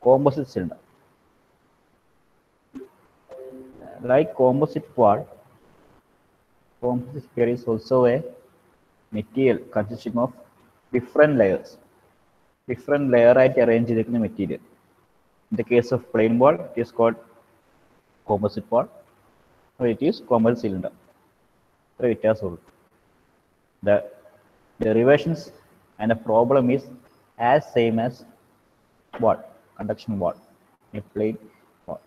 composite cylinder. Like composite wall, composite sphere is also a material consisting of different layers. Different layer ആയിട്ട് arrange ചെയ്തിരിക്കുന്ന material. In the case of plain wall, it is called composite wall, or it is composite cylinder. ഇത്ര വ്യത്യാസമുള്ളൂ. The derivations and the problem is as same as what? Conduction wall. A plain wall.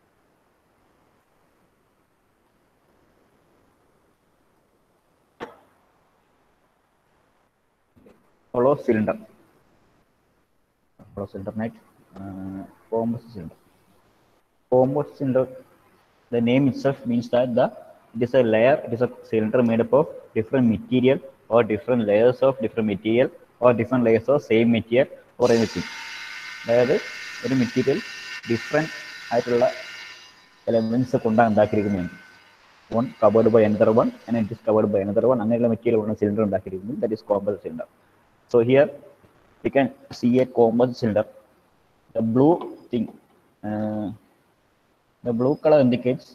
Hollow cylinder. Hollow cylinder night. Uh, composite cylinder. Composite cylinder. The name itself means that the it is a layer. It is a cylinder made up of different material or different layers of different material or different layers of same material or anything. അതായത് ഒരു material different ആയിട്ടുള്ള elements കൊണ്ടാണ് ഉണ്ടാക്കിയിരിക്കുന്നത് one covered by another one and it is covered by another one അങ്ങനെയുള്ള material കൊണ്ട് cylinder ഉണ്ടാക്കിയിരിക്കുന്നത് that is composite cylinder so here we can see a composite cylinder the blue thing the blue colour indicates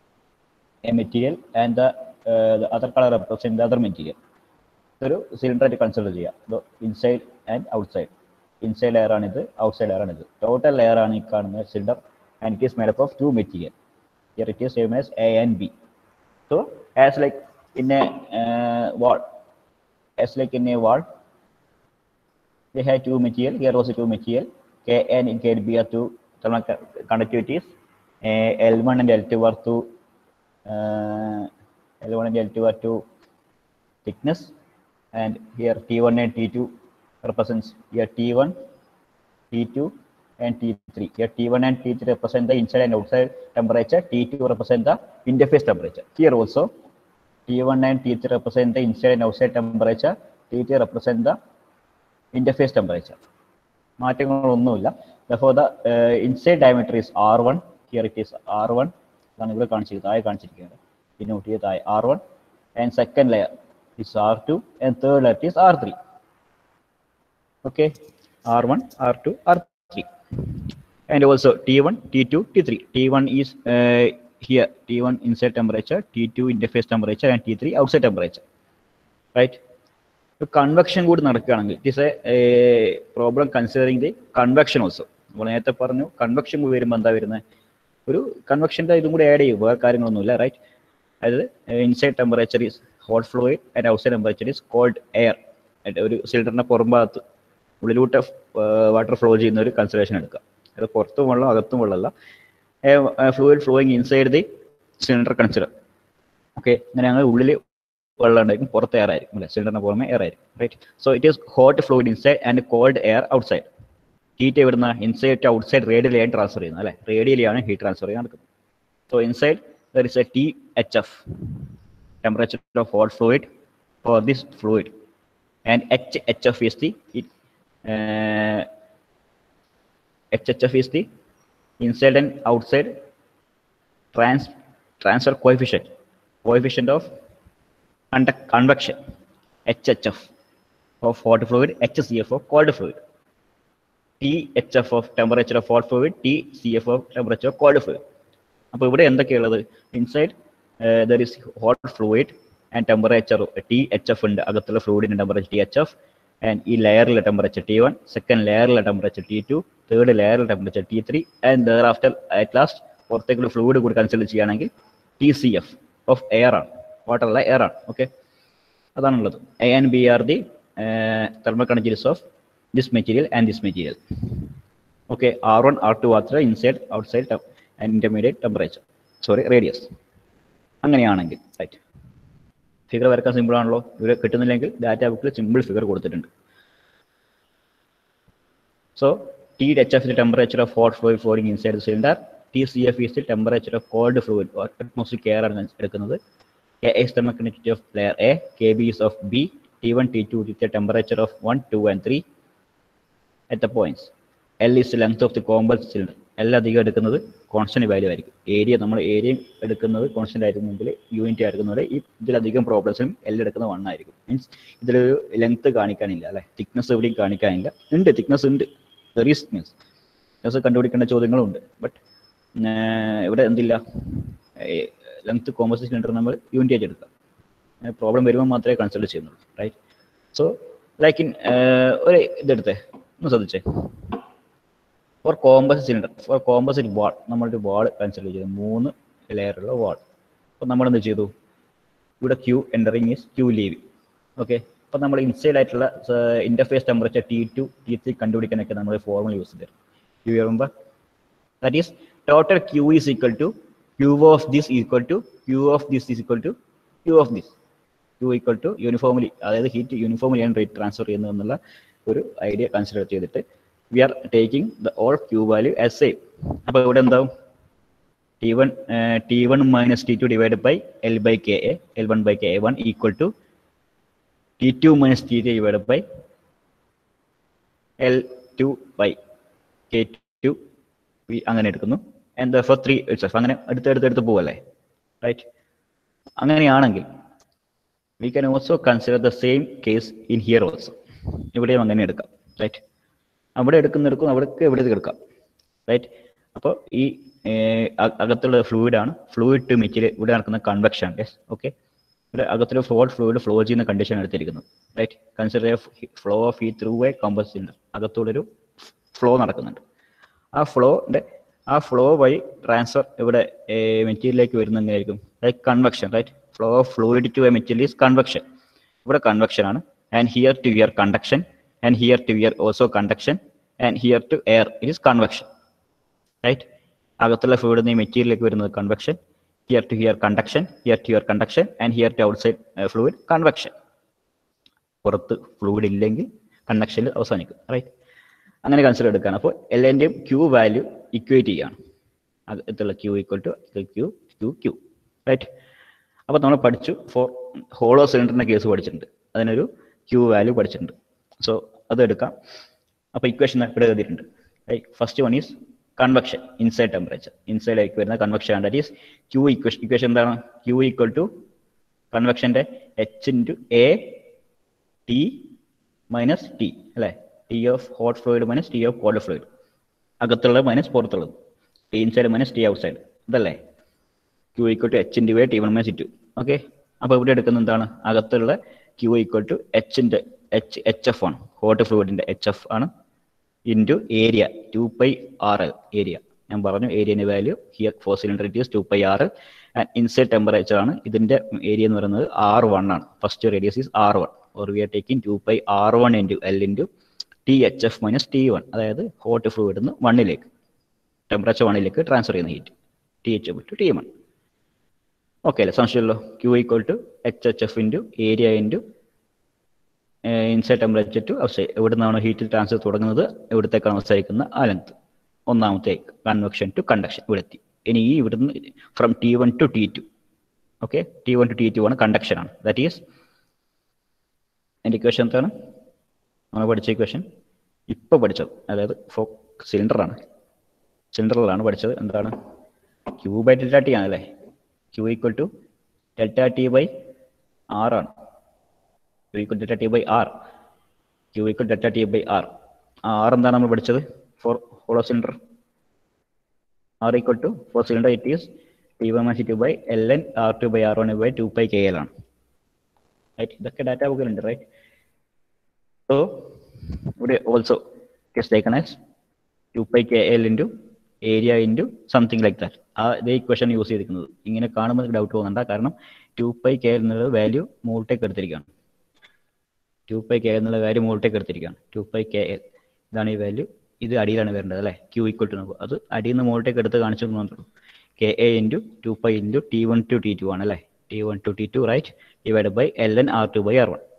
a material and the the other colour represent the other material ഇതൊരു cylinder ആയിട്ട് consider ചെയ്യാം inside and outside inside layer ആണ് ഇത് outside layer ആണ് ഇത് total layer ആണ് ഈ കാണുന്ന cylinder and it is made up of two material here it is same as A and B so as like in a wall as like in a wall they have two material here also two material k and k b are two thermal co- conductivities uh, l1 and l2 are two uh, l1 and l2 are two thickness and here t1 and t2 represents here t1 t2 and t3 here t1 and t3 represent the inside and outside temperature t2 represent the interface temperature here also t1 and t3 represent the inside and outside temperature t3 represent the interface temperature മാറ്റങ്ങളൊന്നുമില്ല for the inside diameter is R one here it is R one ഇതാണ് ഇവിടെ കാണിച്ചിരിക്കുന്നത് താഴെ കാണിച്ചിരിക്കുന്നത് പിന്നെ ഊട്ടിയ താഴെ R one and second layer is R2 and third letter is R3. Okay, R1, R2, R3. And also T1, T2, T3. T1 is uh, here, T1 inside temperature, T2 interface temperature, and T3 outside temperature. Right? Convection കൂടി നടക്കുകയാണെങ്കിൽ it is a problem considering the convection also നമ്മൾ നേരത്തെ പറഞ്ഞു convection കൂടി വരുമ്പോൾ എന്താ വരുന്നത് ഒരു കൺവെക്ഷൻ്റെ ഇതും കൂടി ആഡ് ചെയ്യും വേറെ കാര്യങ്ങളൊന്നുമില്ല റൈറ്റ് അതായത് inside temperature is hot fluid and outside temperature is cold air ഒരു സിലിണ്ടറിന്റെ പുറം ഭാഗത്ത് ഉള്ളിലൂട്ട് വാട്ടർ ഫ്ലോ ചെയ്യുന്ന ഒരു കൺസിഡറേഷൻ എടുക്കുക അത് പുറത്തും വെള്ളം അകത്തും വെള്ളമല്ല fluid flowing inside the cylinder consider okay അങ്ങനെ ഞങ്ങൾ ഉള്ളിൽ വെള്ളം ഉണ്ടായിരിക്കും പുറത്ത് എയർ ആയിരിക്കും അല്ലെ സിലിണ്ടറിന് പുറമെ എയർ ആയിരിക്കും right so it is hot fluid inside and cold air outside heat എവിടുന്ന ഇൻസൈഡ് ടു ഔട്ട്സൈഡ് റേഡിയലിയാണ് ട്രാൻസ്ഫർ ചെയ്യുന്നത് അല്ലെ റേഡിയലിയാണ് ഹീറ്റ് ട്രാൻസ്ഫർ ചെയ്യാൻ നടക്കുന്നത് so inside there is a T H F temperature of hot fluid for this fluid and HHF is the it, uh, HHF is the inside and outside trans transfer coefficient coefficient of conduct convection HHF of hot fluid HCF of cold fluid THF of temperature of hot fluid TCF of temperature of cold fluid അപ്പോൾ ഇവിടെ എന്തൊക്കെയുള്ളത് inside there is hot fluid and temperature T H F ഉണ്ട് അകത്തുള്ള ഫ്ലൂയിഡിന്റെ temperature T H F and ഈ ലെയറിലെ temperature T one second ലെയറിലെ temperature T two third ലെയറിലെ temperature T three and thereafter at last പുറത്തേക്കുള്ള fluid കൂടി consider ചെയ്യുകയാണെങ്കിൽ T C F of air ആണ് വാട്ടറുള്ള എയർ ആണ് ഓക്കെ അതാണുള്ളത് A and B are the thermal conductivities of this material and this material okay R one R two R three inside outside and intermediate temperature sorry radius അങ്ങനെയാണെങ്കിൽ right figure വരക്കാൻ simple ആണല്ലോ ഇവർ കിട്ടുന്നില്ലെങ്കിൽ data ബുക്കിൽ simple figure കൊടുത്തിട്ടുണ്ട് so T H F temperature of hot fluid flowing inside the cylinder T C F is temperature of cold fluid atmosphere കെയർ ആണ് എടുക്കുന്നത് K S the connectivity of layer A, KB is of B, T1, T2 with the temperature of 1, 2, and 3 at the points. L is the length of the composite cylinder. L അധികം എടുക്കുന്നത് constant value ആയിരിക്കും area നമ്മൾ area എടുക്കുന്നത് constant ആയിരുന്നെങ്കിൽ unit ആയിരിക്കുന്നത് ഈ ഇതിലധികം പ്രോബ്ലംസിലും എൽ എടുക്കുന്നത് വൺ ആയിരിക്കും മീൻസ് ഇതിലൊരു ലെങ്ത് കാണിക്കാനില്ല അല്ലെ തിക്നെസ് എവിടെയും കാണിക്കാനില്ല ഉണ്ട് തിക്നെസ് ഉണ്ട് മീൻസ് തിക്നെസ് കണ്ടുപിടിക്കേണ്ട ചോദ്യങ്ങളുണ്ട് ബട്ട് ഇവിടെ എന്തില്ല ലെങ്ത് കോമ്പസ് സിലിണ്ടർ നമ്മൾ യൂണിറ്റ് ആയിട്ട് എടുക്കാം പ്രോബ്ലം വരുമ്പോൾ മാത്രമേ കൺസിഡർ ചെയ്യുന്നുള്ളൂ റൈറ്റ് സോ ലൈക്ക് ഇൻ ഒരു ഇതെടുത്തേ ഒന്ന് ശ്രദ്ധിച്ചേ for compass cylinder for composite wall നമ്മളൊരു വാൾ കൺസിഡർ ചെയ്തു മൂന്ന് ലെയറുള്ള വാൾ അപ്പോൾ നമ്മൾ എന്ത് ചെയ്തു ഇവിടെ Q entering is Q leaving okay അപ്പോൾ നമ്മൾ ഇൻസൈഡ് ആയിട്ടുള്ള interface temperature T two T three കണ്ടുപിടിക്കാനൊക്കെ നമ്മൾ ഫോർമുല യൂസ് ചെയ്തത് ക്യൂ വരുമ്പോൾ that is total Q is equal to Q of this equal to Q of this is equal to Q of this Q equal to uniformly അതായത് heat യൂണിഫോംലിയാണ് rate transfer ചെയ്യുന്നത് എന്നുള്ള ഒരു idea consider ചെയ്തിട്ട് we are taking the all Q value as same അപ്പോൾ ഇവിടെ എന്താവും T one T one minus T two divide by L by K A L one by K A one equal to T two minus T three divide by L two by K two അങ്ങനെ എടുക്കുന്നു and four three it's അങ്ങനെ അടുത്ത് അടുത്ത് എടുത്ത് പോവല്ലേ right അങ്ങനെയാണെങ്കിൽ we can also consider the same case in here also ഇവിടെയും അങ്ങനെ എടുക്കാം റൈറ്റ് അവിടെ എടുക്കുന്നെടുക്കും അവിടേക്ക് എവിടെ എടുക്കാം റൈറ്റ് അപ്പോൾ ഈ അകത്തുള്ള ഫ്ലൂയിഡാണ് ഫ്ലൂയിഡ് ടു മെറ്റീരിയൽ ഇവിടെ നടക്കുന്ന കൺവെക്ഷൻ യെസ് ഓക്കെ ഇവിടെ അകത്തൊരു ഫ്ലോ ഫ്ലൂയിഡ് ഫ്ലോ ചെയ്യുന്ന കണ്ടീഷൻ എടുത്തിരിക്കുന്നത് റൈറ്റ് കൺസിഡർ ഫ്ലോ ഓഫ് ഈ ത്രൂ എ കോമ്പസ് സിലിണ്ടർ അകത്തൂടൊരു ഫ്ലോ നടക്കുന്നുണ്ട് ആ ഫ്ലോന്റെ ആ ഫ്ലോ വഴി ട്രാൻസ്ഫർ ഇവിടെ മെറ്റീരിയലിലേക്ക് വരുന്ന എങ്ങനെയായിരിക്കും like convection right flow of fluid to a material is convection ഇവിടെ കൺവെക്ഷൻ ആണ് and here to here conduction and here to here also conduction and here to air it is convection right അകത്തുള്ള fluid നിന്ന് മെറ്റീരിയലിലേക്ക് വരുന്നത് convection here to here conduction here to here conduction and here to outside fluid convection പുറത്ത് fluid ഇല്ലെങ്കിൽ കണ്ടക്ഷനിൽ അവസാനിക്കും right അങ്ങനെ consider എടുക്കുകയാണ് അപ്പോൾ എല്ലാൻ്റെയും ക്യൂ വാല്യൂ ഇക്വേറ്റ് ചെയ്യാണ് അകത്തുള്ള Q equal to Q Q Q right അപ്പോൾ നമ്മൾ പഠിച്ചു ഫോർ ഹോളോ സിലിണ്ടറിൻ്റെ കേസ് പഠിച്ചിട്ടുണ്ട് അതിനൊരു ക്യൂ വാല്യൂ പഠിച്ചിട്ടുണ്ട് സോ അത് എടുക്കാം അപ്പോൾ ഇക്വേഷൻ ഇവിടെ എഴുതിയിട്ടുണ്ട് right first one is convection inside temperature ഇൻസൈഡിലേക്ക് വരുന്ന കൺവെക്ഷൻ ആണ് that is Q equation equation എന്താണ് ക്യൂ ഈക്വൽ ടു കൺവെക്ഷൻ്റെ H into A T minus T അല്ലേ T of hot fluid minus T of cold fluid അകത്തുള്ളത് minus പുറത്തുള്ളത് T inside minus T outside ഇതല്ലേ Q equal to H into A T one minus two okay അപ്പോൾ ഇവിടെ എടുക്കുന്ന എന്താണ് അകത്തുള്ള Q equal to എച്ചിൻ്റെ എച്ച് എച്ച് എഫ് ആണ് ഹോട്ട് ഫ്ലൂയിഡിൻ്റെ എച്ച് എഫ് ആണ് into area two pi R L area ഞാൻ പറഞ്ഞു ഏരിയൻ്റെ value here for cylinder it is two pi R L and inside temperature ആണ് ഇതിൻ്റെ ഏരിയ എന്ന് പറയുന്നത് ആർ വൺ ആണ് first radius is R one or we are taking two pi R one into L into T H F minus T one അതായത് hot fluid നിന്ന് വണ്ണിലേക്ക് temperature വണ്ണിലേക്ക് transfer ചെയ്യുന്ന heat T H F to T one okay അല്ലേ സംശയമല്ലോ Q equal to H H F into area into inside temperature to outside എവിടെ നിന്നാണ് heat transfer തുടങ്ങുന്നത് എവിടത്തേക്കാണ് അവസാനിക്കുന്ന ആ ലെങ്ത് ഒന്നാമത്തെ കൺവെക്ഷൻ ടു കണ്ടക്ഷൻ ഇവിടെ എത്തി ഇനി ഈ ഇവിടുന്ന് from T one to T two okay T one to T two ആണ് കണ്ടക്ഷൻ ആണ് ദാറ്റ് ഈസ് എൻ്റെ ഇക്വേഷൻ എന്താണ് നമ്മൾ പഠിച്ച ഇക്വേഷൻ ഇപ്പോൾ പഠിച്ചത് അതായത് ഫോ സിലിണ്ടറാണ് സിലിണ്ടറിലാണ് പഠിച്ചത് എന്താണ് ക്യൂ ബൈ ഡെൽറ്റ ടി ആണല്ലേ Q equal to delta T by R ആണ് Q equal delta T by R Q equal delta T by R R എന്താണ് നമ്മൾ പഠിച്ചത് for hollow cylinder R equal to for cylinder it is T one minus two by L N R two by R one by two by K L ആണ് right ഇതൊക്കെ data ബുക്കിലുണ്ട് right so ഇവിടെ also is taken as two pi K L into area into something like that ആ ഇതേ equation use ചെയ്തിരിക്കുന്നത് ഇങ്ങനെ കാണുമ്പോൾ doubt പോകുന്നുണ്ട് കാരണം ടു പൈ കെ എന്നുള്ള വാല്യൂ മുകളിലേക്ക് എടുത്തിരിക്കുകയാണ് ടു പൈ കെ എന്നുള്ള വാല്യൂ മുകളിലേക്ക് എടുത്തിരിക്കുകയാണ് ടു പൈ കെ എൽ ഇതാണ് ഈ വാല്യൂ ഇത് അടിയിലാണ് വരേണ്ടത് അല്ലേ ക്യൂ ഈക്വൽ ടു നോക്കുക അത് അടിയിൽ നിന്ന് മുകളിലേക്ക് എടുത്ത് കാണിച്ചു തന്നുള്ളൂ K A into two pi into T one to T two ആണ് അല്ലേ T one to T two right divide by L N R two by R one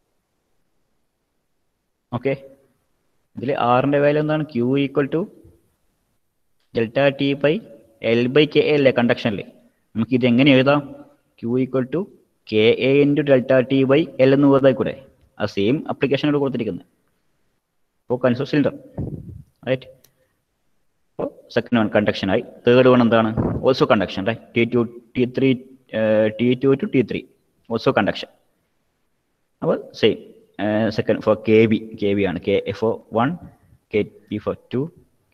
okay ഇതിൽ ആറിൻ്റെ വാല്യൂ എന്താണ് Q equal to delta T by L by K A അല്ലേ കണ്ടക്ഷനിൽ നമുക്ക് ഇത് എങ്ങനെ എഴുതാം Q equal to K A into delta T by L എന്ന് എഴുതാൻ കൂടെ ആ സെയിം അപ്ലിക്കേഷനോട് കൊടുത്തിരിക്കുന്നത് അപ്പോൾ കൺസോ സിലിണ്ടർ റൈറ്റ് അപ്പോൾ സെക്കൻഡ് വൺ കണ്ടക്ഷൻ ആയി തേർഡ് വൺ എന്താണ് also conduction right T two T three T two two T three also conduction അപ്പോൾ same second four K B K B ആണ് K four one K B four two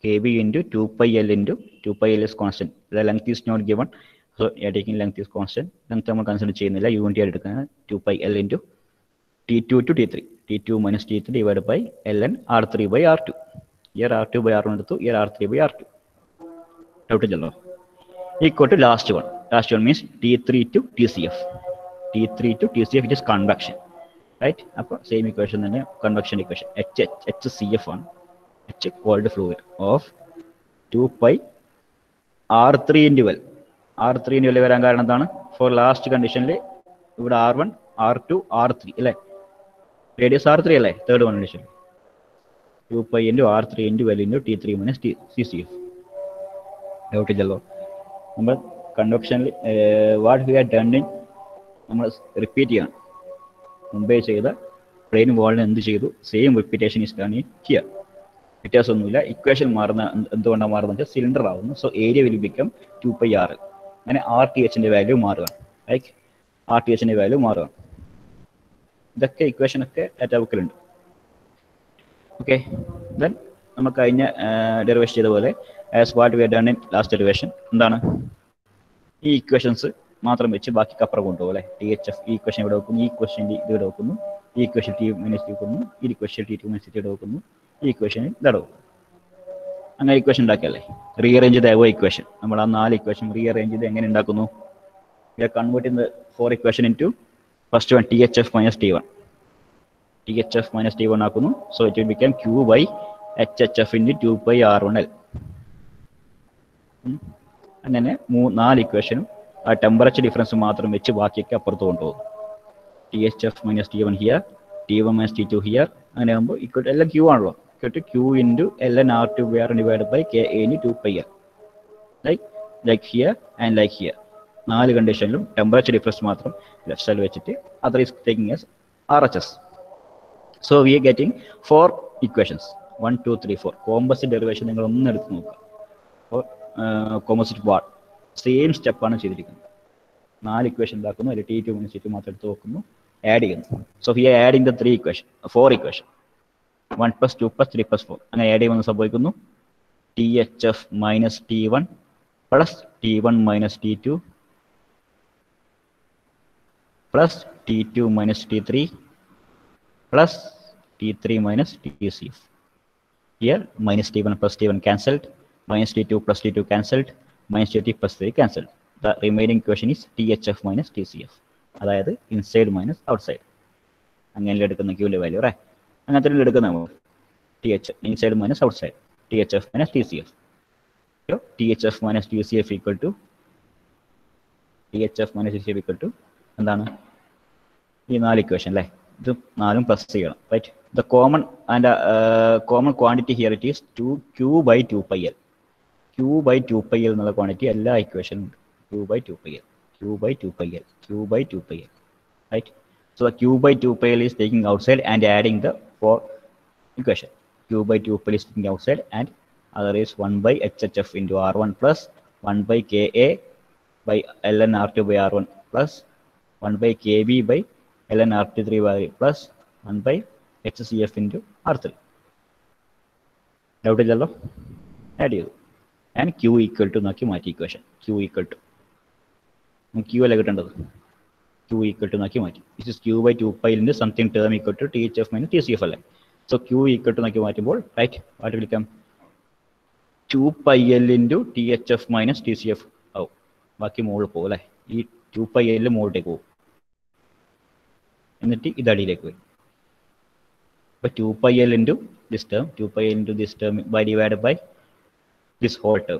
kb into 2 pi l into 2 pi l is constant the length is not given so you are taking length is constant length നമ്മൾ consider ചെയ്യുന്നില്ല unit ആയിട്ട് എടുക്കുന്നത് 2 pi l into t2 to t3 t2 minus t3 divided by ln r3 by r2 here r2 by r1 എടുത്തു here r3 by r2 doubt ഇല്ലല്ലോ equal to last one last one means t3 to tcf t3 to tcf it is convection right അപ്പോൾ same equation തന്നെ convection equation H H H C F ആണ് H cold fluid of two pi R three into well R three into well വരാൻ കാരണം എന്താണ് four last കണ്ടീഷനിൽ ഇവിടെ R one R two R three അല്ലേ radius R three അല്ലേ third condition two pi into R three into well into T three minus T C C F doubt ഇല്ലല്ലോ നമ്മൾ കൺവെക്ഷനിൽ what V R done in നമ്മൾ repeat ചെയ്യണം മുമ്പേ ചെയ്ത plain വാളിന് എന്ത് ചെയ്തു same repetition is done in here വ്യത്യാസമൊന്നുമില്ല ഇക്വേഷൻ മാറുന്ന എന്ത് എന്തുകൊണ്ടാണ് മാറുന്നത് വെച്ചാൽ സിലിണ്ടർ ആവുന്നു so area will become two pi R അങ്ങനെ ആർ ടി എച്ചിന്റെ വാല്യൂ മാറുക ലൈക്ക് ആർ ടി എച്ചിന്റെ വാല്യൂ മാറുക ഇതൊക്കെ ഇക്വേഷൻ ഒക്കെ ഡാറ്റ ബുക്കിലുണ്ട് ഓക്കെ ദെൻ നമ്മൾ കഴിഞ്ഞ ഡെറിവേഷൻ ചെയ്ത പോലെ as what we done in last derivation എന്താണ് ഈ ഇക്വേഷൻസ് മാത്രം വെച്ച് ബാക്കി അപ്പുറം കൊണ്ടുപോകും അല്ലെ ടി എച്ച് എഫ് ഈ ക്വസ്റ്റൻ ഇവിടെ വെക്കുന്നു ഈ ക്വസ്റ്റൻ ഇത് ഇവിടെ വെക്കുന്നു ഈ ക്വസ്റ്റൻ ടി മൈനസ് ടി വെക്കുന്നു ഈ question T two minus T ഇവിടെ വെക്കുന്നു ഈ ക്വസ്റ്റൻ ഇതവിടെ വെക്കുന്നു അങ്ങനെ ഇക്വേഷൻ ഉണ്ടാക്കിയല്ലേ റീഅറേഞ്ച് ചെയ്ത എവോ ഇക്വേഷൻ നമ്മൾ ആ നാല് ഇക്വേഷൻ റീഅറേഞ്ച് ചെയ്ത് എങ്ങനെ ഉണ്ടാക്കുന്നു we are converting four equation into first one T H F minus T one T H F minus T one ആക്കുന്നു so it will become Q by H H F into two by R one L അങ്ങനെ മൂ നാല് ഇക്വേഷനും ആ temperature difference മാത്രം വെച്ച് ബാക്കിയൊക്കെ അപ്പുറത്ത് കൊണ്ടുപോകും T H F minus T one here T one minus T two here അങ്ങനെ ആകുമ്പോൾ ഇക്വൽ എല്ലാം ക്യൂ ആണല്ലോ equal to Q into L N R two by R divide by K A into two pi R like like here and like here നാല് കണ്ടീഷനിലും temperature difference മാത്രം left side വെച്ചിട്ട് other is taking S R H S so we are getting four equations one to three four composite derivation നിങ്ങൾ ഒന്ന് എടുത്ത് നോക്കുക അപ്പോൾ composite വാൾ same സ്റ്റെപ്പാണ് ചെയ്തിരിക്കുന്നത് നാല് ഇക്വേഷൻ ഉണ്ടാക്കുന്നു അതിൽ T two minus T two മാത്രം എടുത്ത് നോക്കുന്നു ആഡ് ചെയ്യുന്നു so he adding the three equation four equation one plus two plus three plus four അങ്ങനെ ആഡ് ചെയ്യുമ്പോൾ സംഭവിക്കുന്നു T H F minus T one plus T one minus T two plus T two minus T three plus T three minus T C F here minus T one plus T one cancelled minus t2 plus t2 cancelled minus t3 plus 3 cancelled the remaining equation is thf minus tcf അതായത് inside minus outside അങ്ങനെ എടുക്കുന്ന ക്യൂവിൻ്റെ value അല്ലേ അങ്ങനത്തെ എടുക്കുന്ന T H inside minus outside T H F minus T C F T H F minus T C F equal to T H F minus T C F equal to എന്താണ് ഈ നാല് equation അല്ലേ ഇത് നാലും plus ചെയ്യണം right the common and common quantity here it is two Q by two pi L Q by two pi L എന്നുള്ള quantity എല്ലാ ഇക്വേഷനും ഉണ്ട് Q by two pi L Q by two pi L Q by two pi L right so the Q by two pi L is taking outside and adding the four equation Q by two pi is taking outside and other is one by H H F into R one plus one by K A by L N R two by R one plus one by K B by L N R two three by plus one by H C F into R three doubt ഇല്ലല്ലോ add ചെയ്തു and Q equal to നോക്കി മാറ്റി equation Q equal to Q അല്ല കിട്ടേണ്ടത് Q equal to നോക്കി മാറ്റി it is Q by two പൈലിൻ്റെ something term equal to T H F minus T C F അല്ലേ സോ ക്യൂ ഈക്വൽ ടു നോക്കി മാറ്റുമ്പോൾ റൈറ്റ് വാട്ട് വിളിക്കാം two pi L into T H F minus T C F ആവും ബാക്കി മുകളിൽ പോകും അല്ലേ ഈ ടു പൈ എല്ലിൽ മുകളിലേക്ക് പോകും എന്നിട്ട് ഇത് അടിയിലേക്ക് വരും അപ്പോൾ two pi L into this term two pi L into this term by divide by this whole term.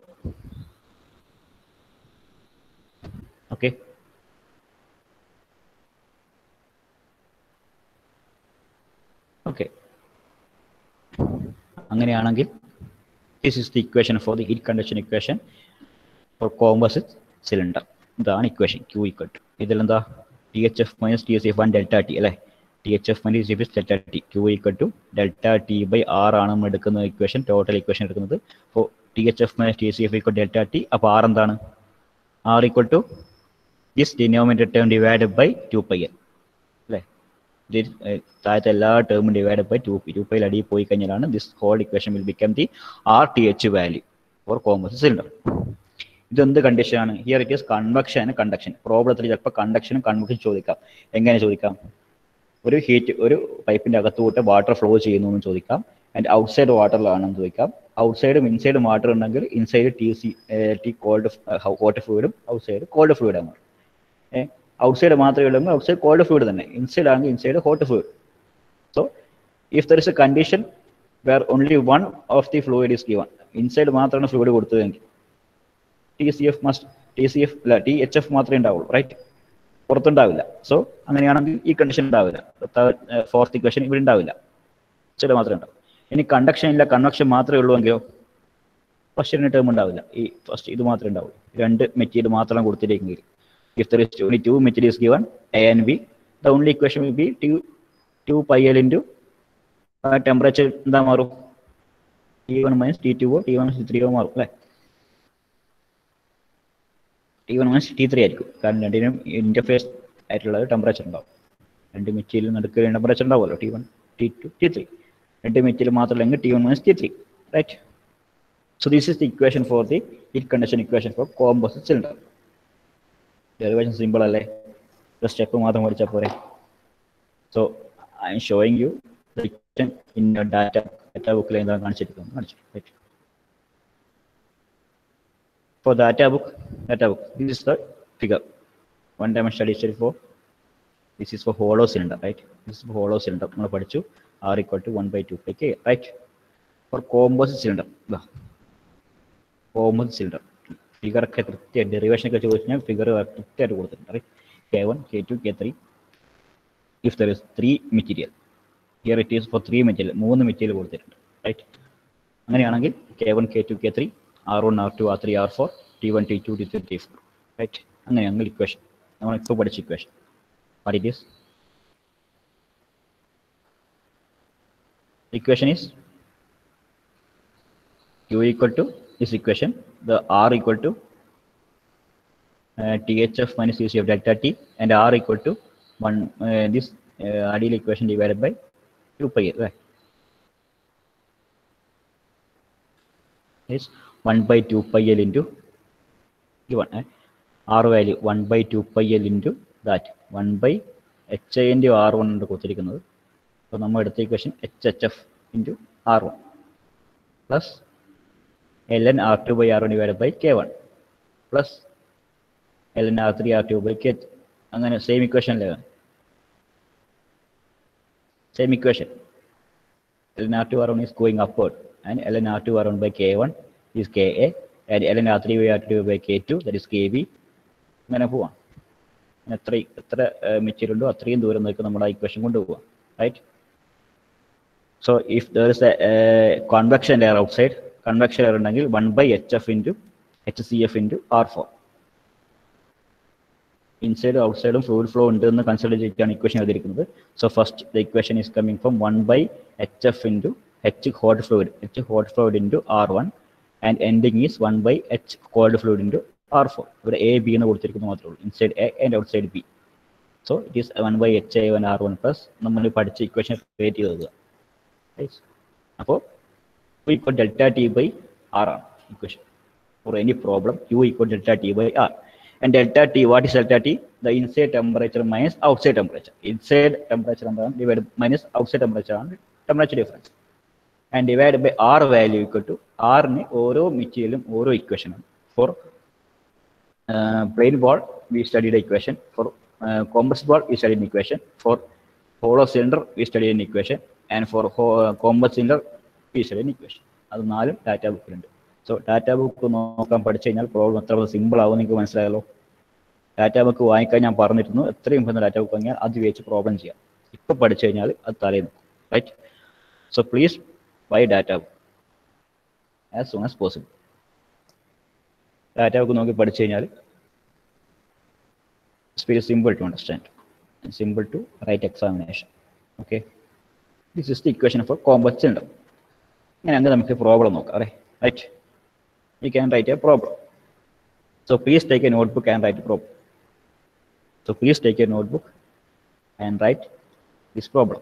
Okay. Okay. അങ്ങനെയാണെങ്കിൽ this is the equation for the heat conduction equation for composite cylinder ഇതാണ് equation Q equal to ഇതിലെന്താ T H F minus T S F one delta T അല്ലേ T H F minus F delta T Q equal to delta T by R ആണ് നമ്മൾ എടുക്കുന്ന equation total equation എടുക്കുന്നത് അപ്പോൾ T H F minus T C F equal delta T അപ്പോൾ R എന്താണ് R equal to this denominator term divide by two pi L അല്ലേ താഴത്തെ എല്ലാ ടേമും divide by two P two പൈയിൽ അടിയിൽ പോയി കഴിഞ്ഞാലാണ് this whole equation will become the R T H value for compass cylinder ഇതെന്ത് കണ്ടീഷനാണ് here it is convection and conduction പ്രോബ്ലത്തിൽ ചിലപ്പോൾ കണ്ടക്ഷനും കൺവെക്ഷൻ ചോദിക്കാം എങ്ങനെ ചോദിക്കാം ഒരു ഹീറ്റ് ഒരു പൈപ്പിന്റെ അകത്തോട്ട് വാട്ടർ ഫ്ലോ ചെയ്യുന്നു എന്ന് ചോദിക്കാം ആൻഡ് ഔട്ട്സൈഡ് വാട്ടറിലാണെന്ന് ചോദിക്കാം ഔട്ട്സൈഡും ഇൻസൈഡും വാട്ടർ ഉണ്ടെങ്കിൽ inside T C T cold hot ഫ്ലൂയിഡും ഔട്ട്സൈഡ് കോൾഡ് ഫ്ലൂയിഡാണ് ഏഹ് ഔട്ട്സൈഡ് മാത്രമേ ഉള്ളെങ്കിൽ ഔട്ട്സൈഡ് കോൾഡ് ഫ്ലൂയിഡ് തന്നെ ഇൻസൈഡ് ആണെങ്കിൽ inside hot fluid so if there is a condition where only one of the fluid is given inside മാത്രമാണ് fluid കൊടുത്തതെങ്കിൽ T C F must T C F അല്ല T H F മാത്രമേ ഉണ്ടാവുള്ളൂ right പുറത്തുണ്ടാവില്ല so അങ്ങനെയാണെങ്കിൽ ഈ condition ഉണ്ടാവില്ല fourth equation ഇവിടെ ഉണ്ടാവില്ല ചില മാത്രമേ ഉണ്ടാവും ഇനി കണ്ടക്ഷൻ ഇല്ല കൺവെക്ഷൻ മാത്രമേ ഉള്ളൂ എങ്കിലോ ഫസ്റ്റ് ടേം ഉണ്ടാവില്ല ഈ ഫസ്റ്റ് ഇത് മാത്രമേ ഉണ്ടാവുള്ളൂ രണ്ട് മെറ്റീരിയൽ മാത്രം കൊടുത്തിരിക്കുമെങ്കിൽ if there is only two materials given a and b the only equation will be 2 2 pi l into uh, temperature എന്താ മാറും T one minus T two T one minus three മാറും അല്ലേ T one minus T three ആയിരിക്കും കാരണം രണ്ടിനും interface ആയിട്ടുള്ള temperature ഉണ്ടാവും രണ്ട് മെറ്റീരിയൽ നടുക്ക് ടെമ്പറേച്ചർ ഉണ്ടാവുമല്ലോ T one T two T three രണ്ട് മെറ്റീരിയൽ മാത്രമല്ലെങ്കിൽ T one minus T three right so this is the equation for the heat condition equation for composite cylinder derivation simple അല്ലേ step മാത്രം പഠിച്ചാൽ പോരെ so I'm showing you in data data ബുക്കിൽ എന്താണ് കാണിച്ചിരിക്കുന്നത് കാണിച്ചു right for data book data book this is the figure one time study study for this is for hollow cylinder right this for hollow cylinder നമ്മൾ പഠിച്ചു R equal to one by two pi K right for composite cylinder composite cylinder figure ഒക്കെ കൃത്യമായിട്ട് derivation ഒക്കെ ചോദിച്ചു കഴിഞ്ഞാൽ figure കൃത്യമായിട്ട് കൊടുത്തിട്ടുണ്ട് right K one K two K three if there is three material here it is for three material മൂന്ന് material കൊടുത്തിട്ടുണ്ട് right അങ്ങനെയാണെങ്കിൽ K one K two K three R one R two R three R four T one T two T three T four right അങ്ങനെയാണെങ്കിൽ equation നമ്മൾ ഇപ്പോൾ പഠിച്ച equation what it is equation is q equal to this equation the r equal to uh, thf minus uc of delta t and r equal to one uh, this uh, ideal equation divided by 2 pi l right is 1 by 2 pi l into given eh? r value 1 by 2 pi l into that 1 by h i into r1 ഉണ്ട് കൊടുത്തിരിക്കുന്നത് അപ്പോൾ നമ്മൾ എടുത്ത equation H H F into R one plus ln r2 by r1 divided by k1 plus ln r3 r2 by k അങ്ങനെ same equation അല്ലേ same equation ln r2 r1 is going upward and ln r2 r1 by k1 is ka and ln r3 by r2 by k2 that is kb അങ്ങനെ പോവാം എത്ര എത്ര material ഉണ്ടോ അത്രയും ദൂരം നോക്കി നമ്മൾ ആ ഇക്വേഷൻ കൊണ്ടുപോവാം right so if there is a convection layer outside convection air ഉണ്ടെങ്കിൽ one by H F into H C F into R for ഇൻസൈഡും ഔട്ട്സൈഡും ഫ്ലൂയിഡ് ഫ്ലോ ഉണ്ട് എന്ന് കൺസിഡർ ചെയ്തിട്ടാണ് ഇക്വേഷൻ എഴുതിയിരിക്കുന്നത് so first the equation is coming from one by H F into H hot fluid H hot fluid into R one and ending is one by H cold fluid into R four ഇവിടെ A B എന്ന് കൊടുത്തിരിക്കുന്നത് മാത്രമേ ഉള്ളൂ inside A and outside B so it is one by H A one R one plus നമ്മൾ പഠിച്ച equation create ചെയ്തത് അപ്പോൾ u equal delta t by r ആണ് equation for any problem u equal delta t by r and delta t what is delta t the inside temperature minus outside temperature inside temperature എന്താണ് divided minus outside temperature ആണ് temperature difference and divided by r value equal to r ന് ഓരോ മെറ്റീരിയലും ഓരോ equation ആണ് for uh, plain ball we studied equation for uh, composite ball we studied an equation for hollow cylinder we studied an equation and for ho- composite cylinder ഈശ്വരൻ equation അത് നാലും data ബുക്കിലുണ്ട് so data book നോക്കാൻ പഠിച്ചു കഴിഞ്ഞാൽ problem എത്ര simple ആവും നിങ്ങൾക്ക് മനസ്സിലായല്ലോ ഡാറ്റ ബുക്ക് വാങ്ങിക്കാൻ ഞാൻ പറഞ്ഞിരുന്നു എത്രയും പെട്ടെന്ന് ഡാറ്റ ബുക്ക് വാങ്ങിയാൽ അത് വെച്ച് പ്രോബ്ലം ചെയ്യാം ഇപ്പം പഠിച്ചു കഴിഞ്ഞാൽ അത് തലേന്ന് right so please buy data book as soon as possible data book നോക്കി പഠിച്ചു കഴിഞ്ഞാൽ it's very simple to understand simple to write examination okay this is the equation for compass ഉണ്ട് ഇങ്ങനെ അങ്ങ് നമുക്ക് പ്രോബ്ലം നോക്കാം അല്ലേ right you can write a problem so please take a notebook and write problem so please take a notebook and write this problem.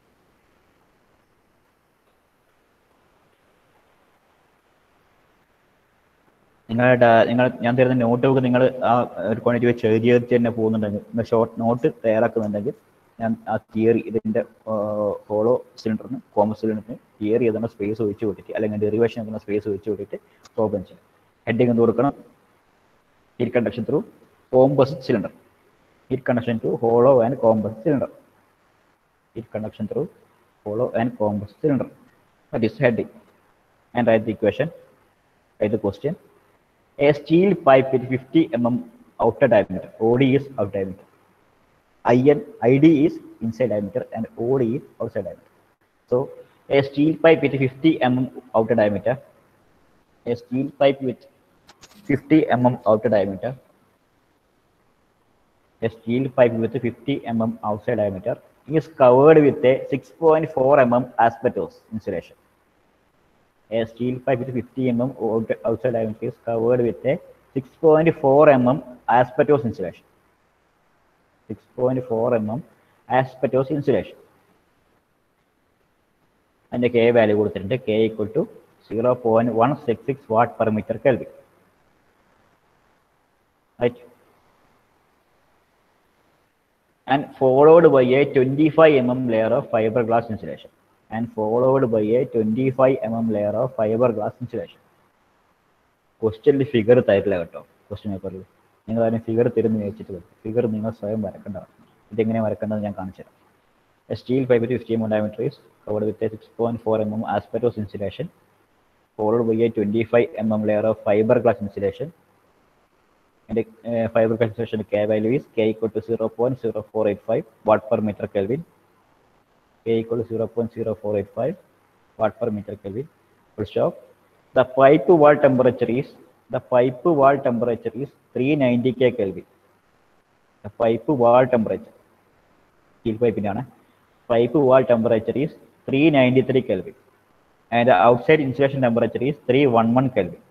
നിങ്ങളുടെ നിങ്ങൾ ഞാൻ തരുന്ന നോട്ട് ബുക്ക് നിങ്ങൾ ആ ഒരു ക്വാണ്ടിറ്റി വെച്ച് എഴുതിയത് തന്നെ പോകുന്നുണ്ടെങ്കിൽ ഷോർട്ട് നോട്ട് തയ്യാറാക്കുന്നുണ്ടെങ്കിൽ ഞാൻ ആ തിയറി ഇതിന്റെ ഹോളോ സിലിണ്ടറിന് കോമസ് സിലിണ്ടറിന് തിയറി ഏതാണ് സ്പേസ് ഒഴിച്ച് വിട്ടിട്ട് അല്ലെങ്കിൽ ഡെറിവേഷൻ എന്ന സ്പേസ് ഒഴിച്ച് വിട്ടിട്ട് പ്രോബ്ലം ചെയ്യും ഹെഡിങ് എന്ത് കൊടുക്കണം heat conduction through composite cylinder heat conduction to hollow and composite cylinder. Heat conduction through hollow and composite cylinder. That is heading. And write the equation. Write the question. A steel pipe with 50 mm outer diameter. OD is outer diameter. IN, ID is inside diameter and OD is outside diameter. So a steel pipe with 50 mm outer diameter. A steel pipe with 50 mm outer diameter a steel pipe with 50 mm outside diameter is covered with a 6.4 mm asbestos insulation. A steel pipe with 50 mm out- outside diameter is covered with a 6.4 mm asbestos insulation. 6.4 mm asbestos insulation. അതിന്റെ K value കൊടുത്തിട്ടുണ്ട് K equal to zero point one six six watt per metre kelvin right and followed by a 25 mm layer of fiberglass insulation and followed by a 25 mm layer of fiberglass insulation ക്വസ്റ്റ്യനിൽ figure തരില്ല കേട്ടോ question പേപ്പറിൽ നിങ്ങൾ അതിന് figure തരുന്ന ചോദിച്ചിട്ട് figure നിങ്ങൾ സ്വയം വരക്കേണ്ടതാണ് ഇതെങ്ങനെ വരക്കേണ്ടത് ഞാൻ കാണിച്ചു തരാം a steel fibre fifty M diameter is covered with six point four M M asbestos insulation followed by a twenty five M M layer of fibre glass insulation and uh, fiber concentration K value is K equal to 0.0485 watt per meter Kelvin. K equal to 0.0485 watt per meter Kelvin. Full stop. The pipe wall temperature is the pipe wall temperature is 390 K Kelvin. The pipe wall temperature. Steel pipe ആണ് pipe wall temperature is 393 Kelvin and the outside insulation temperature is 311 Kelvin.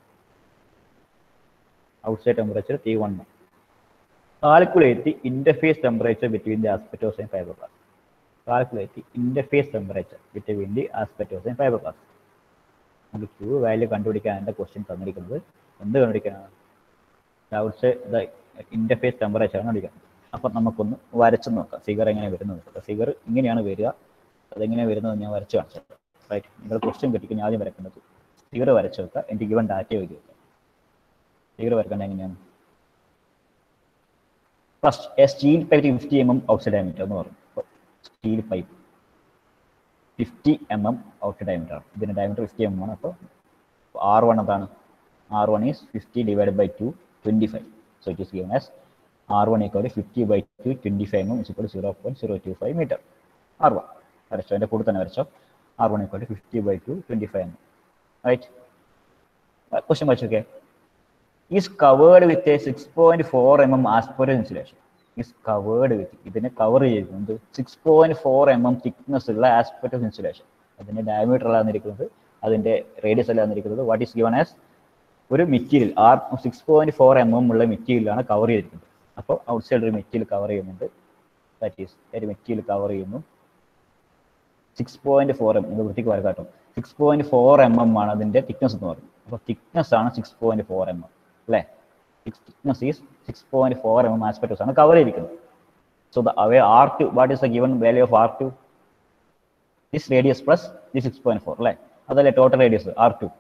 outside temperature T1. Calculate the interface temperature between the asbestos and fiberglass. Calculate the interface temperature between the asbestos and fiberglass. നമുക്ക് Q value കണ്ടുപിടിക്കാൻ എൻ്റെ question തന്നിരിക്കുന്നത് എന്ത് കണ്ടുപിടിക്കാനാണ് outside the interface temperature ആണ് കണ്ടുപിടിക്കുന്നത് അപ്പം നമുക്കൊന്ന് വരച്ച് നോക്കാം ഫിഗർ എങ്ങനെ വരുന്നത് ഫിഗർ ഇങ്ങനെയാണ് വരിക അതെങ്ങനെ വരുന്നത് ഞാൻ വരച്ച് കാണിച്ചു റൈറ്റ് നിങ്ങൾ ക്വസ്റ്റ്യൻ കിട്ടിക്കുന്ന ആദ്യം വരക്കുന്നത് ഫിഗർ വരച്ച് വെക്കുക എനിക്ക് ഗിവൺ ഡാറ്റ എഴുതി വെക്കുക ഫിഗർ വരക്കേണ്ടത് എങ്ങനെയാണ് first a steel pipe fifty M M outside diameter എന്ന് പറഞ്ഞു steel pipe fifty M M out diameter ആണ് ഇതിന്റെ ഡയമീറ്റർ ഫിഫ്റ്റി എം ആണ് അപ്പോൾ ആർ വൺ അതാണ് R one is fifty divide by two twenty five so it is given as R one equal fifty by two twenty five M is equal zero point zero two five metre R one വരച്ചോ എൻ്റെ കൂടെ തന്നെ വരച്ചോ R one equal fifty by two twenty five M right question വായിച്ചോക്കെ is covered with a 6.4 mm asperger insulation is covered with ഇതിനെ cover ചെയ്തിരിക്കുന്നത് six point four M M thickness ഉള്ള asbestos insulation അതിന്റെ diameter അല്ലാന്നിരിക്കുന്നത് അതിന്റെ radius അല്ലാന്നിരിക്കുന്നത് what is given as ഒരു material R six point four M M ഉള്ള മെറ്റീരിയലാണ് കവർ ചെയ്തിരിക്കുന്നത് അപ്പോൾ ഔട്ട്സൈഡ് ഒരു മെറ്റീരിയൽ കവർ ചെയ്യുന്നുണ്ട് ദാറ്റ് ഈസ് ഒരു മെറ്റീരിയൽ കവർ ചെയ്യുന്നു സിക്സ് പോയിന്റ് ഫോർ എം ഇത് വൃത്തിക്ക് വരക്കാട്ടോ six point four M M ആണ് അതിന്റെ തിക്നെസ് എന്ന് പറയുന്നത് അപ്പോൾ തിക്നെസ് ആണ് six point four M M അല്ലേ thickness is six point four M M asbestos ആണ് കവർ ചെയ്തിരിക്കുന്നത് so the away R two what is the given value of R two this radius plus the six point four അല്ലേ അതല്ലേ total radius R two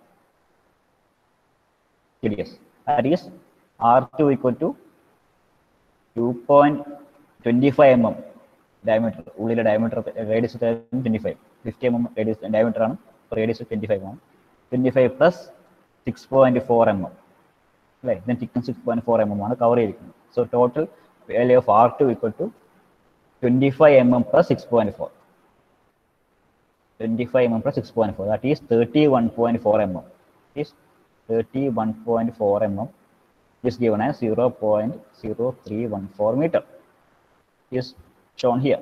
radius that is R two equal to two point twenty five M M diameter ഉള്ളിലെ diameter radius twenty five fifty M M radius diameter ആണ് radius twenty five ആണ് twenty five plus six point four M M അല്ലേ ഇതിന് thickness six point four M M ആണ് കവർ ചെയ്തിരിക്കുന്നത് so total value of R two equal to twenty five M M plus six point four twenty five M M plus six point four that is thirty one point four M M is thirty one point four M M is given as 0.0314 meter is shown here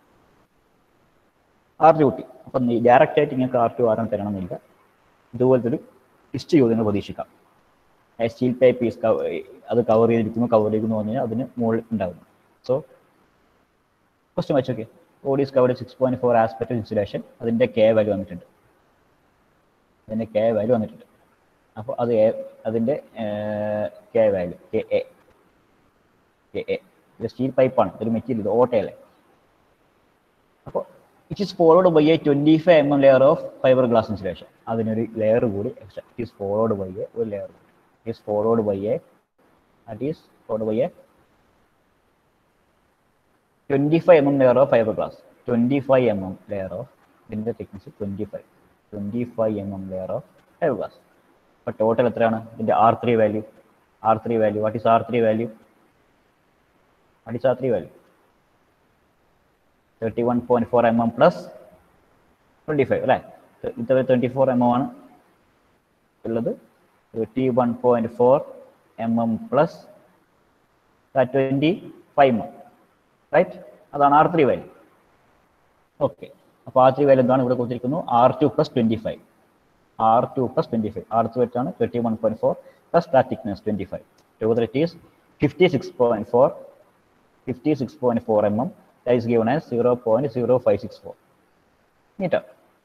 R duty അപ്പം direct ആയിട്ട് നിങ്ങൾക്ക് R to ആറും തരണമെന്നില്ല ഇതുപോലത്തെ ഒരു list ചോദ്യങ്ങൾ പ്രതീക്ഷിക്കാം steel pipe is അത് cover ചെയ്തിരിക്കുന്നു കവർ ചെയ്തിരിക്കുന്നു പറഞ്ഞു കഴിഞ്ഞാൽ അതിന് മുകളിൽ ഉണ്ടാകുന്നു സോ ക്വസ്റ്റ്യൻ വെച്ചോക്കെ body is covered six point four asbestos insulation അതിൻ്റെ കെ വാല്യൂ വന്നിട്ടുണ്ട് അതിൻ്റെ കെ വാല്യൂ വന്നിട്ടുണ്ട് അപ്പോൾ അത് A- അതിൻ്റെ K value K A K A ഇത് സ്റ്റീൽ പൈപ്പാണ് ഒരു മെറ്റീരിയൽ ഇത് ഓട്ടയല്ലേ അപ്പോൾ it is followed by a twenty five M M layer of fibre glass insulation അതിനൊരു ലെയർ കൂടി extra it is followed by a ഒരു ലെയർ കൂടി it is followed by a that is followed by a twenty five M M layer of fibre glass twenty five M M layer of ഇതിൻ്റെ thickness twenty five twenty five M M layer of fibre glass അപ്പോൾ total എത്രയാണ് ഇതിൻ്റെ R three value R three value what is R three value what is R three value thirty one point four M M plus twenty five അല്ലേ ഇത്ര twenty four M M ആണ് ഉള്ളത് thirty one point four M M plus twenty five M M right അതാണ് R three value okay അപ്പോൾ R three value എന്താണ് ഇവിടെ കൊടുത്തിരിക്കുന്നു R two plus twenty five R two plus twenty five R two വെച്ചാണ് thirty one point four plus that thickness twenty five together it is fifty six point four fifty six point four M M that is given as 0.0564 meter.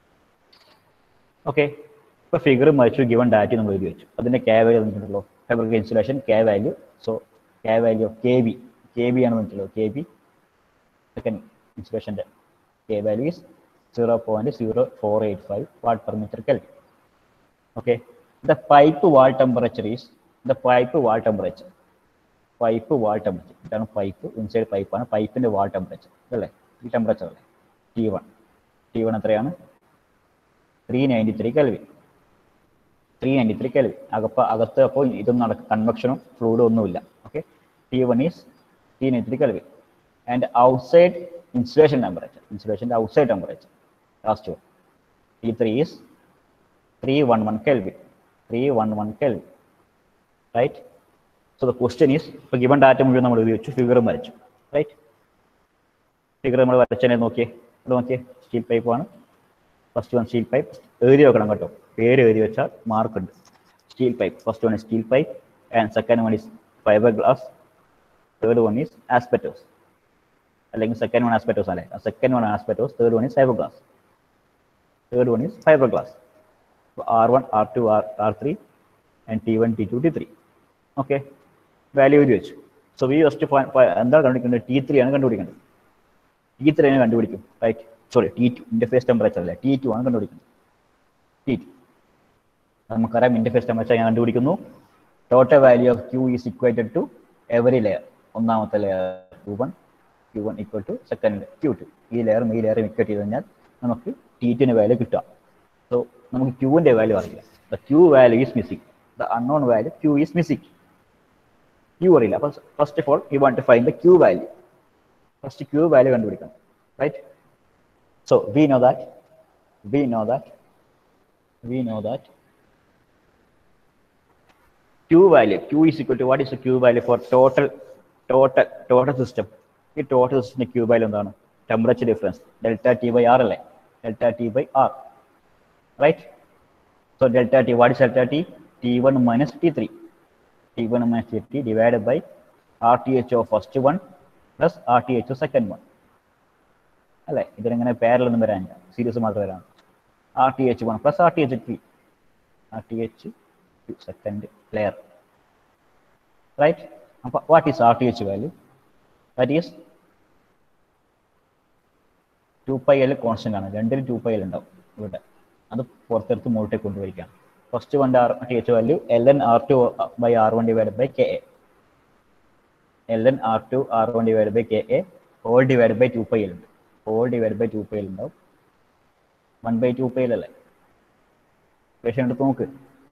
Okay ഇപ്പോൾ figure മറിച്ചു given data നമ്മൾ എഴുതി വെച്ചു അതിൻ്റെ K value തന്നിട്ടുണ്ടല്ലോ fabric insulation K value so K value of K B K B ആണ് തന്നിട്ടുള്ളത് K B second ഇൻസുലേഷൻ്റെ K value is zero point zero four eight five watt per metre kelvin okay the pipe wall temperature is the pipe wall temperature pipe wall temperature ഇതാണ് pipe inside പൈപ്പാണ് പൈപ്പിന്റെ വാൾ temperature അല്ലേ ഈ temperature അല്ലേ T one T one എത്രയാണ് three ninety three kelvin three ninety three kelvin അകപ്പ അകത്ത് അപ്പോൾ ഇതൊന്നും നടക്കും കൺവെക്ഷനും ഫ്ലൂയിഡും ഒന്നുമില്ല okay T one is three ninety three kelvin and outside insulation temperature ഇൻസുലേഷൻ്റെ outside temperature last one T three is three one one kelvin three one one kelvin right so the question is ഇപ്പോൾ given data മുഴുവൻ നമ്മൾ ഉപയോഗിച്ചു ഫിഗറും വരച്ചു right figure നമ്മൾ വരച്ചതിനെ നോക്കിയേ ഇവിടെ നോക്കിയേ സ്റ്റീൽ പൈപ്പ് ആണ് ഫസ്റ്റ് വൺ സ്റ്റീൽ പൈപ്പ് എഴുതി വെക്കണം കേട്ടോ പേര് എഴുതി വെച്ചാൽ മാർക്ക് ഉണ്ട് steel pipe first one steel pipe and second one is fibre glass third one is asbestos അല്ലെങ്കിൽ സെക്കൻഡ് വൺ ആസ്പെറ്റോസ് അല്ലേ second one asbestos third one is fibre glass third one is fibre glass R one R two R R three and T one T two T three okay value എഴുതി വെച്ചു so we first എന്താണ് കണ്ടുപിടിക്കേണ്ടത് T three ആണ് കണ്ടുപിടിക്കേണ്ടത് T three ആണ് കണ്ടുപിടിക്കും right sorry T two interface temperature അല്ലേ T two ആണ് കണ്ടുപിടിക്കുന്നത് ടി ടു നമുക്കറിയാം ഇൻ്റർഫേസ് ടെമ്പറേച്ചർ ഞാൻ കണ്ടുപിടിക്കുന്നു total value of Q is equated to every layer ഒന്നാമത്തെ layer Q one Q one equal to second Q two ഈ ലെയറും ഈ ലെയറും ഇക്വേറ്റ് ചെയ്ത് കഴിഞ്ഞാൽ നമുക്ക് ടി ടുവിൻ്റെ വാല്യൂ കിട്ടാം സോ നമുക്ക് ക്യൂവിൻ്റെ വാല്യൂ അറിയില്ല the Q value is missing the unknown value Q is missing Q അറിയില്ല അപ്പോൾ first of all you want to find the Q value first Q value കണ്ടുപിടിക്കണം right so we know that we know that we know that Q value Q is equal to what is Q value for total total total system ഈ total സിസ്റ്റത്തിന്റെ Q value എന്താണ് temperature difference delta T by R അല്ലേ delta T by R right so delta T what is delta T T one minus T three T one minus T three divide by R T H of first one plus R T H second one അല്ലേ ഇതിലിങ്ങനെ പാരലൊന്നും വരാനില്ല series മാത്രം വരാൻ R T H one plus R T H three R T H second layer right അപ്പോൾ what is R T H value that is two pi L constant ആണ് രണ്ടിലും to pi L ഉണ്ടാവും ഇവിടെ അത് പുറത്തെടുത്ത് മുകളിലേക്ക് കൊണ്ടുപോയിരിക്കുകയാണ് first one R T H value L N R two by R one divide by K A L N R two R one divide by K A whole divide by two pi L ഉണ്ട് whole divide by two pi L ഉണ്ടാവും one by two pi L അല്ലേ equation എടുത്ത് നോക്ക്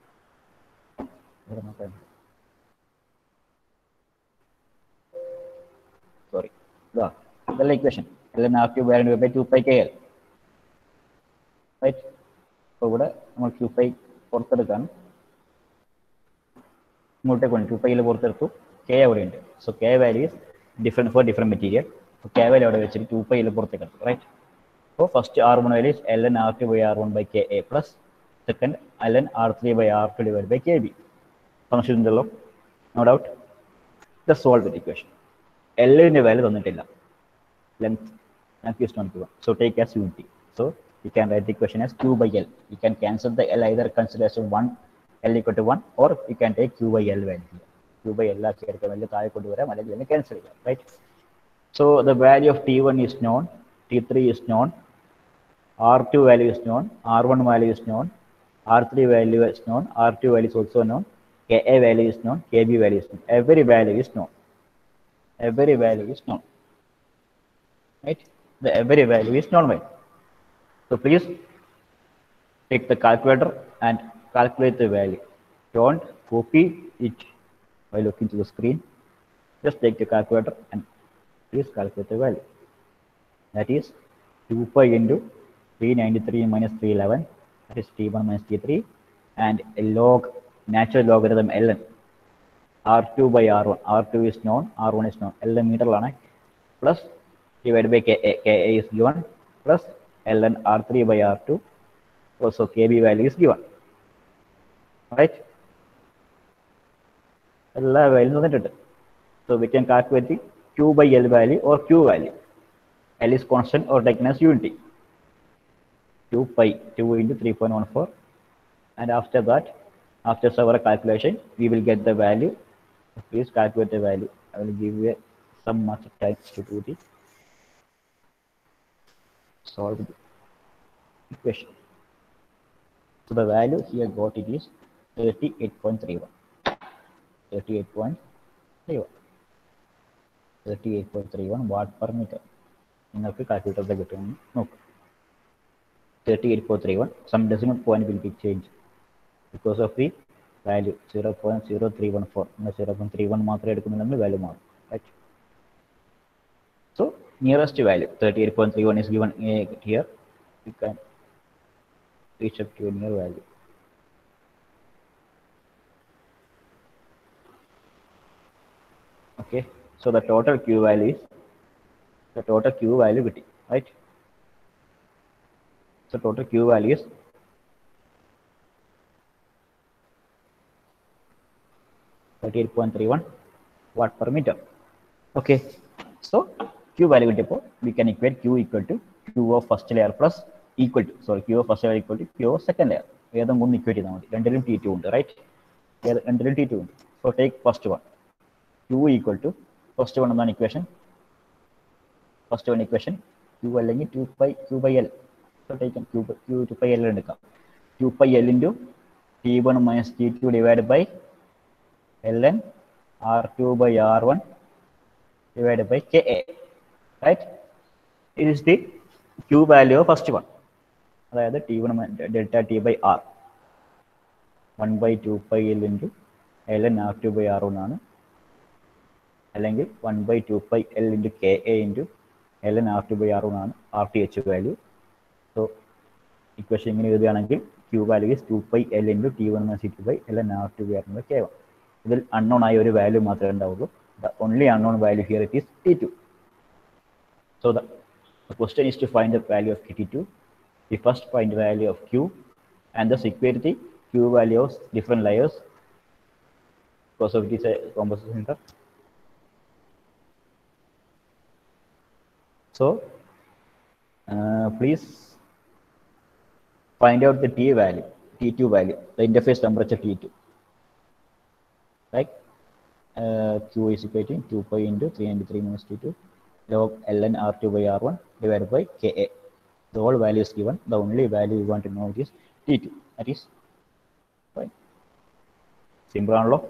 sorry ഇതാ ഇതല്ല equation L N R two divide by two pi K L right അപ്പോൾ ഇവിടെ നമ്മൾ ക്യൂ പൈ പുറത്തെടുക്കാൻ ഇങ്ങോട്ടേക്ക് കൊണ്ട് ടു പൈയിൽ പുറത്തെടുത്തു കെ അവിടെ ഉണ്ട് so K value is different for different material അപ്പോൾ കെ വാല്യൂ അവിടെ വെച്ചിട്ട് ടു പൈയിൽ പുറത്തേക്ക് എടുത്തു റൈറ്റ് അപ്പോൾ first R one value L N R two by R one by K A plus second L N R three by R two divide by K B സംശയമുണ്ടല്ലോ no doubt the solve the equation എല്ലിൻ്റെ value തന്നിട്ടില്ല length and q is not given. So take as unity. So you can write the equation as q by L. You can cancel the L either consider as 1, L equal to 1 or you can take q by L value. q by L ആക്കി എടുക്കാൻ വലിയ താഴെ കൊണ്ടുവരാം അല്ലെങ്കിൽ ഇതിനെ cancel ചെയ്യാം right so the value of T one is known T three is known R two value is known R one value is known R three value is known R two value is also known ka value is known kb value is known every value is known every value is known right the every value is known right so please take the calculator and calculate the value don't copy it by looking to the screen just take the calculator and please calculate the value that is 2 pi into 393 minus 311 that is t1 minus t3 and a log natural logarithm ln r2 by r1 r2 is known r1 is known ln മീറ്ററിലാണ് plus divided by ka ka is given plus ln r3 by r2 also kb value is given right എല്ലാ value തന്നിട്ടുണ്ട് so we can calculate the q by l value or q value l is constant or taken as unity 2 pi 2 into 3.14 and after that after several calculation we will get the value please calculate the value i will give you some much time to do the solve the equation so the value here got it is 38.31 38.31 38.31 watt per meter നിങ്ങൾക്ക് കാൽക്കുലേറ്ററിൽ കിട്ടുമെന്ന് നോക്കാം thirty eight four three one some decimal point will be change because of the value zero point zero three one four നിങ്ങൾ zero point three one മാത്രമേ എടുക്കുന്നുണ്ടെങ്കിൽ value മാറും right so nearest value thirty eight point three one is given here you can reach up to a near value. Okay, so the total Q value is the total Q value കിട്ടി right? So total Q value is thirty-eight point three one watt per meter. Okay, so Q value കിട്ടിയപ്പോൾ we can equate Q equal to Q of first layer plus equal to sorry Q of first layer equal to Q of second layer. ഏതെങ്കിലും ഒന്ന് equate ചെയ്താൽ മതി രണ്ടിലും T two ഉണ്ട് right രണ്ടിലും T two ഉണ്ട് so take first one Q equal to first one എന്നാണ് equation first one equation Q അല്ലെങ്കിൽ two by Q by L so take Q Q two by L എടുക്കാം Q by L into T one minus T two divide by L N R two by R one divided by Ka, right? It is the Q value of first one. അതായത് T one delta T by R one by two by L into L N R two by R one ആണ് അല്ലെങ്കിൽ one by two by L into K A into L N R two by R one ആണ് R T H value so equation ഇങ്ങനെ എഴുതുകയാണെങ്കിൽ Q value is two by L into T one minus two by L N R two by R one K one ഇതിൽ unknown ആയ ഒരു value മാത്രമേ ഉണ്ടാവുള്ളൂ the only unknown value here it is T2. So the, the question is to find the value of T2. We first find the value of Q and thus equate the Q value of different layers because of it is a composition center. So uh, please find out the T value, T2 value, the interface temperature T2. Right? uh, q is equal to 2 pi into 393 minus t2 log ln r2 by r1 divided by ka. The whole value is given. The only value we want to know is t2. That is fine. Simple ആണല്ലോ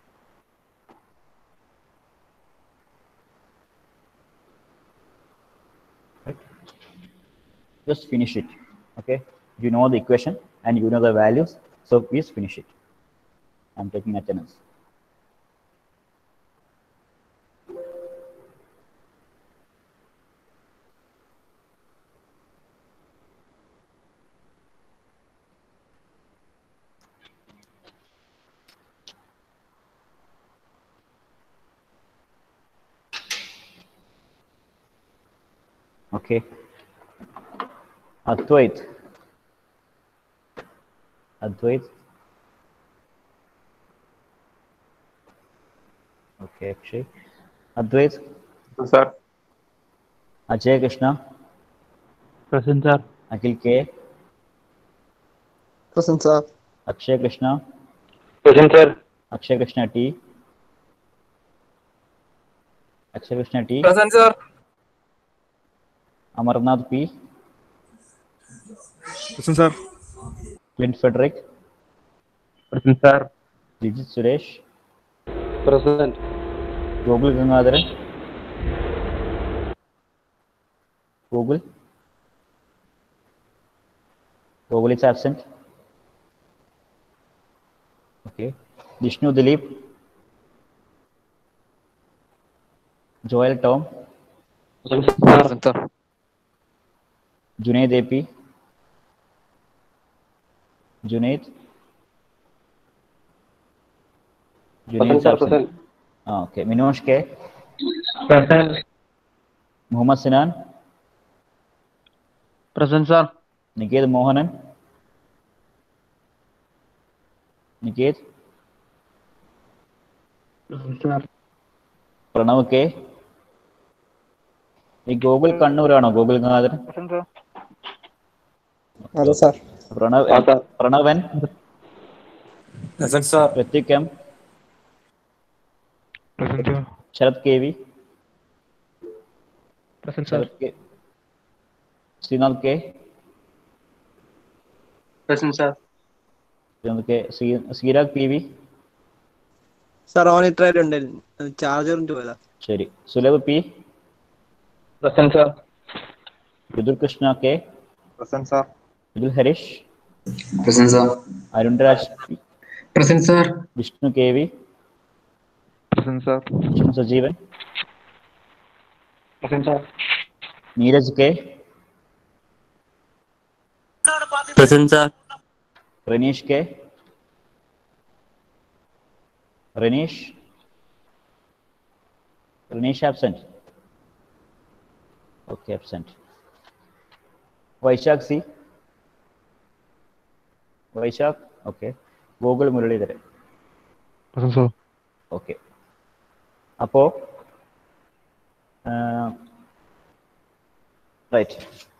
right just finish it okay you know the equation and you know the values so please finish it i'm taking attendance Okay. Advait. Advait. Okay, Akshay. Advait. Sir Ajay Krishna. Present, sir. Akhil K, Present, sir. Akshay Krishna, Present, sir. Akshay Krishna T, Akshay Krishna T, Present, sir. Amarnath P, Present, sir. Clint Frederick, Present, sir. Digit Suresh, Present. Gogul Gangadharan, Gogul, Gogul is absent. Okay. Vishnu Dilip, Joel Tom, Present, sir. Present, sir. Junaid AP, Junaid, Junaid is Present, sir. absent. Present. Ah, okay. Minosh K, Present. Muhammad Sinan, Present, sir. Niket Mohanan, Niket, Present, sir. Pranav K ഈ ഗോകുൽ കണ്ണൂരാണോ ഗോകുൽ ഗംഗാധരൻ അതെ sir Pranav ആ, sir. Pranavan Present, sir. Hrithik M Present, sir. Sarath K V Present, sir. Sarath K Srinath K Present, sir. Srinath K Sree- Sreerag P V sir on ഇത്ര ഉണ്ടായിരുന്നു ചാർജറിന്റെ പോയതാ ശരി Sulabh P Present, sir. Vidul Krishna K Present, sir. Vidul Harish Present, sir. Arun Raj P Present, sir. Vishnu K V Present, sir. Vishnu Sajeevan Present, sir. Neeraj K Present, sir. Ranish K Ranish Ranish absent okay absent Vaishakh C Vaishakh okay Gokul Muralidharan Present, sir. Okay അപ്പോൾ right